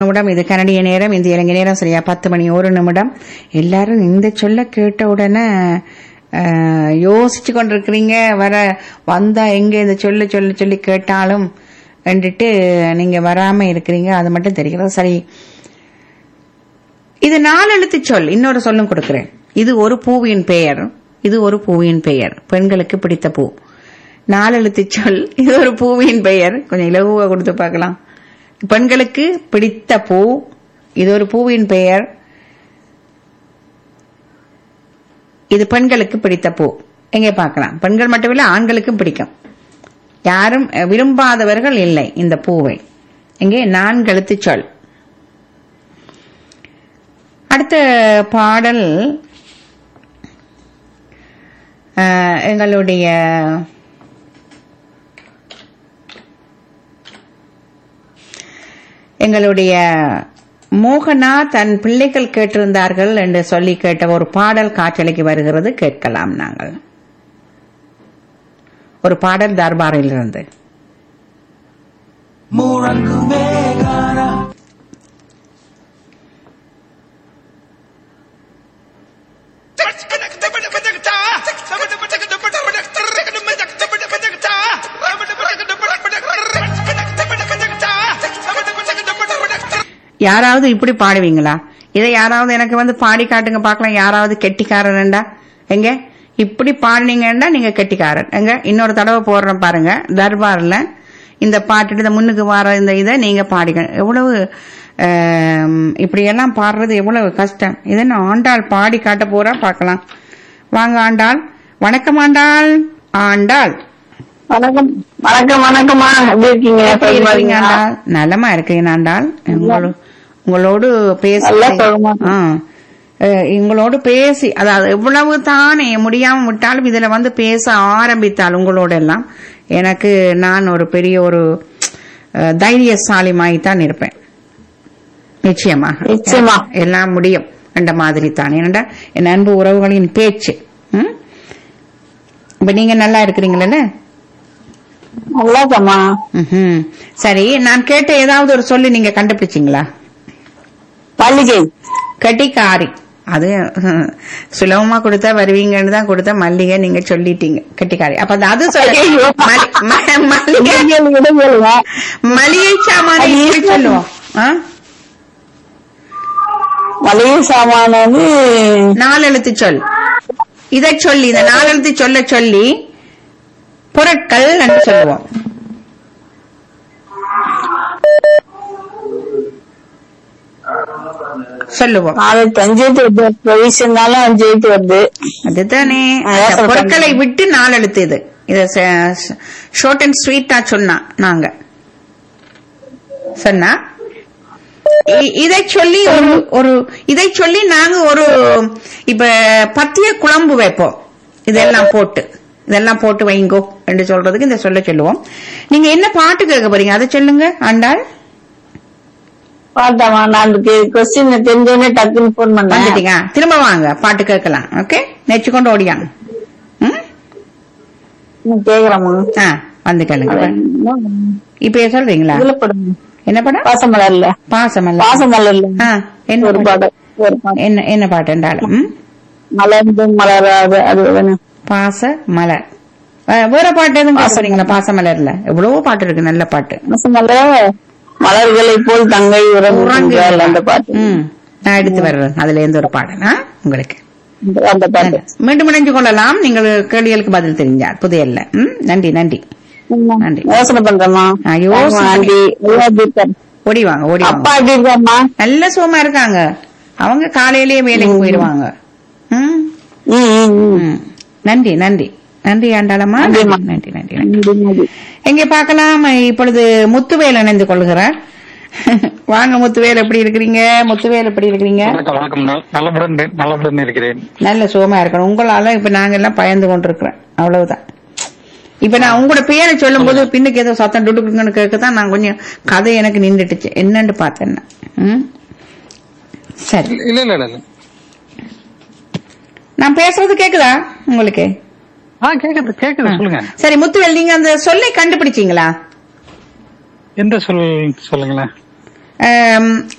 நிமிடம் இது கனடிய நேரம் இந்த இலங்கை நேரம் சரியா பத்து மணி ஒரு நிமிடம் எல்லாரும் இந்த சொல்ல கேட்ட உடனே அஹ், யோசிச்சு கொண்டிருக்கிறீங்க வர வந்தா எங்க இந்த சொல்ல சொல்ல சொல்லி கேட்டாலும் வந்துட்டு நீங்க வராம இருக்கிறீங்க அது மட்டும் தெரிகிறது சரி இது நாலெழுத்து சொல் இன்னொரு சொல்லும் கொடுக்கிறேன் இது ஒரு பூவின் பெயர் இது ஒரு பூவின் பெயர் பெண்களுக்கு பிடித்த பூ நாலெழுத்து சொல் இது ஒரு பூவின் பெயர் கொஞ்சம் இலகுவா கொடுத்து பார்க்கலாம் பெண்களுக்கு பிடித்த பூ இது ஒரு பூவின் பெயர் இது பெண்களுக்கு பிடித்த பூ எங்கே பார்க்கலாம் பெண்கள் மட்டுமில்லை ஆண்களுக்கும் பிடிக்கும் யாரும் அஹ், விரும்பாதவர்கள் இல்லை இந்த பூவை எங்கே நான்கெழுத்து சொல் அடுத்த பாடல் அஹ், எங்களுடைய எங்களுடைய மோகனா தன் பிள்ளைகள் கேட்டிருந்தார்கள் என்று சொல்லி கேட்ட ஒரு பாடல் காற்றலைக்கு வருகிறது கேட்கலாம் நாங்கள் ஒரு பாடல் தர்பாரில் இருந்து யாராவது இப்படி பாடுவீங்களா இதை யாராவது எனக்கு வந்து பாடி காட்டுங்க பார்க்கலாம் யாராவது கெட்டிக்காரன்டா எங்க இப்படி பாடினீங்கன்னா நீங்க கெட்டிக்காரன் எங்க இன்னொரு தடவை போடுறேன் பாருங்க தர்பார்ல இந்த பாட்டு இந்த முன்னுக்கு வர இந்த இதை நீங்க பாடிக்க எவ்வளவு ஆம், இப்படியெல்லாம் பாடுறது எவ்வளவு கஷ்டம் இதை நான் ஆண்டாள் பாடி காட்ட போறா பார்க்கலாம் வாங்க ஆண்டாள் வணக்கம் ஆண்டாள் ஆண்டாள் வணக்கம் வணக்கம் வணக்கம்மா எப்படி இருக்கீங்க எப்படி சுகமா இருக்கீங்க இருக்கீங்களா? ஆண்டாள் நலமா இருக்கீங்க ஆண்டாள் உங்களோ- உங்களோடு பேசி நல்லா சுகமா ஆ. அஹ், உங்களோடு பேசி அதாவது எவ்வளவு தானே முடியாம விட்டாலும் இதுல வந்து பேச ஆரம்பித்தால் உங்களோட எல்லாம் எனக்கு நான் ஒரு பெரிய ஒரு அஹ், தைரியசாலிமாய் தான் இருப்பேன் நிச்சயமா நிச்சயமா. எல்லாம் முடியும் என்ற மாதிரி தான் ஏனென்றா என் அன்பு உறவுகளின் பேச்சு ம்? இப்ப நீங்க நல்லா இருக்கிறீங்களே நல்லா இருக்கம்மா ம்ஹும். சரி நான் கேட்ட ஏதாவது ஒரு சொல்லி நீங்க கண்டுபிடிச்சீங்களா மல்லிகை கட்டிக்காரி அது ஹம், சுலபமா கொடுத்தா வருவீங்கன்னு தான் கொடுத்த மல்லிகை நீங்க சொல்லிட்டீங்க கட்டிக்காரி அப்ப அது- அது சொல்லு ஐயோ. மல்லி- ம- மல்லிகை இடைவேளை, இடைவேளைங்க. மளிகை சாமான அது எப்படி இருக்கு. சொல்லுவோம் ஆ? மளிகை சாமான வந்து நாலு எழுத்து சொல் இதை சொல்லி இந்த நாலு எழுத்து சொல்ல சொல்லி பொருட்கள் என்று சொல்லுவோம் சொல்லுவோம் நாளைக்கு அஞ்சு எழுத்து வருது ப்ரொவிஷன்னாலும் அஞ்சு எழுத்து வருது அதுதானே அதான் அந்த சொல்றேன். பொருட்களை விட்டு நாலு எழுத்து இது இத ஷார்ட் அண்ட் ஸ்வீட்டா சொன்னா நாங்க சொன்னா இ- இதை சொல்லி ஒரு ஒரு இதை சொல்லி நாங்க ஒரு இப்ப பத்திய குழம்பு வைப்போம் இதெல்லாம் போட்டு இதெல்லாம் போட்டு வைங்கோ என்று சொல்றதுக்கு இந்த சொல்ல சொல்லுவோம் நீங்க என்ன பாட்டு கேட்க போறீங்க அதை சொல்லுங்க ஆண்டாள் பார்த்தாமா நான் அதுக்கு கொஸ்டின் தெரிஞ்சோடனே டக்குன்னு போன் பண்ணேன் வந்துட்டீங்க திரும்ப வாங்க பாட்டு கேட்கலாம் ஓகே நெச்சு கொண்டு ஓடியாங்க ம் ம், கேக்குறேம்மா ஆ வந்து கேளுங்க அது என்ன? இப்ப சொல்றீங்களா இதுல படம் என்ன படம் பாசமலர்ல பாசமல்ல பாசமலர்ல ஆ, என்ன ஒரு பாட்டு? பாடம் ஒரு பாடம் என்ன என்ன பாட்டு என்றாலும் ம்? மலர்ந்து மலராது அது வேணும் பாச மலர் ஆ, வேற பாட்டு எதுவும் கேட்க போறீங்களா பாசமலர்ல எவ்வளவோ பாட்டு இருக்கு நல்ல பாட்டு பாசமலர் மலர்களை போல் தங்கை உறங்குகிறாள் அந்த பாட்டு ம் நான் எடுத்து வர்றேன் அதுல இருந்து ஒரு பாடல் ஆ, உங்களுக்கு அந்த- அந்த பாட்டு மீண்டும் இணைஞ்சு கொள்ளலாம் நீங்கள் கேள்விகளுக்கு பதில் தெரிஞ்சார் புதையல்ல ம் நன்றி நன்றி நன்றி. யோசனை பண்றேம்மா ஆ, யோசனை. ஆண்டி நல்லா எப்படி இருக்காரு? ஓடி வாங்க ஓடி வாங்க அப்பா எப்படி இருக்காருமா நல்ல சுகமா இருக்காங்க அவங்க காலையிலேயே வேலைக்கு போயிடுவாங்க ம் ம், ம், ம். ம். நன்றி நன்றி நன்றி ஆண்டாளம்மா நன்றிம்மா. நன்றி நன்றி நன்றி நன்றி, நன்றி. எங்கே பார்க்கலாம் இப்பொழுது முத்துவேல் இணைந்து கொள்கிறார் வாங்க முத்துவேல் எப்படி இருக்கிறீங்க முத்துவேல் எப்படி இருக்கிறீங்க வணக்கம் வணக்கம் நல- நலமுடன் நலமுடன் இருக்கிறேன் நல்ல சுகமா இருக்கணும் உங்களால இப்ப நாங்க எல்லாம் பயந்து கொண்டிருக்கிறோம் அவ்வளவுதான் இப்ப நான் உங்களோட பேரை சொல்லும் போது பின்னுக்கு ஏதோ சத்தம் டுடுக்குன்னு கேட்கதான் நான் கொஞ்சம் கதை எனக்கு நின்றுட்டுச்சு என்னன்னு பார்த்தேன் நான். ம்? சரி இல்ல இல்ல இல்ல இல்ல நான் பேசுறது கேக்குதா உங்களுக்கு ஆ கேக்குது கேக்குது சொல்லுங்க சரி முத்துவேல் நீங்க அந்த சொல்லை கண்டுபிடிச்சீங்களா எந்த சொல் சொல்லுங்களேன் ஆம்,